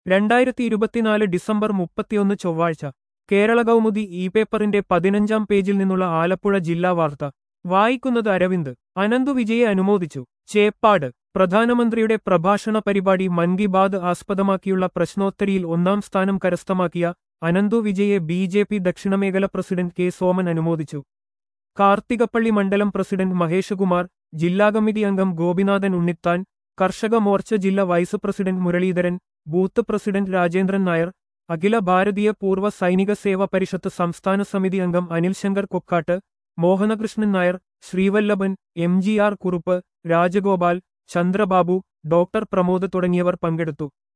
രണ്ടായിരത്തി ഇരുപത്തിനാല് ഡിസംബർ മുപ്പത്തിയൊന്ന് ചൊവ്വാഴ്ച കേരള കൗമുദി ഇ പേപ്പറിന്റെ പതിനഞ്ചാം പേജിൽ നിന്നുള്ള ആലപ്പുഴ ജില്ലാ വാർത്ത വായിക്കുന്നത് അരവിന്ദ് അനന്തു വിജയെ അനുമോദിച്ചു ചേപ്പാട് പ്രധാനമന്ത്രിയുടെ പ്രഭാഷണ പരിപാടി മൻ കി ബാത് ആസ്പദമാക്കിയുള്ള പ്രശ്നോത്തരിയിൽ ഒന്നാം സ്ഥാനം കരസ്ഥമാക്കിയ അനന്തു വിജയെ ബി ജെ പി ദക്ഷിണമേഖല പ്രസിഡന്റ് കെ സോമൻ അനുമോദിച്ചു കാർത്തികപ്പള്ളി മണ്ഡലം പ്രസിഡന്റ് മഹേഷകുമാർ ജില്ലാ കമ്മിറ്റി അംഗം ഗോപിനാഥൻ ഉണ്ണിത്താൻ കർഷക മോർച്ച ജില്ലാ vice president Muraleedharan booth president Rajendran Nair Akhila Bharatiya Poorva Sainik Seva Parishad സംസ്ഥാന സമിതി അംഗം Anil Shankar Kokkat Mohanakrishnan Nair Sreevallabhan M G R Kurup Rajagopal Chandrababu doctor Pramod തുടങ്ങിയവർ പങ്കെടുത്തു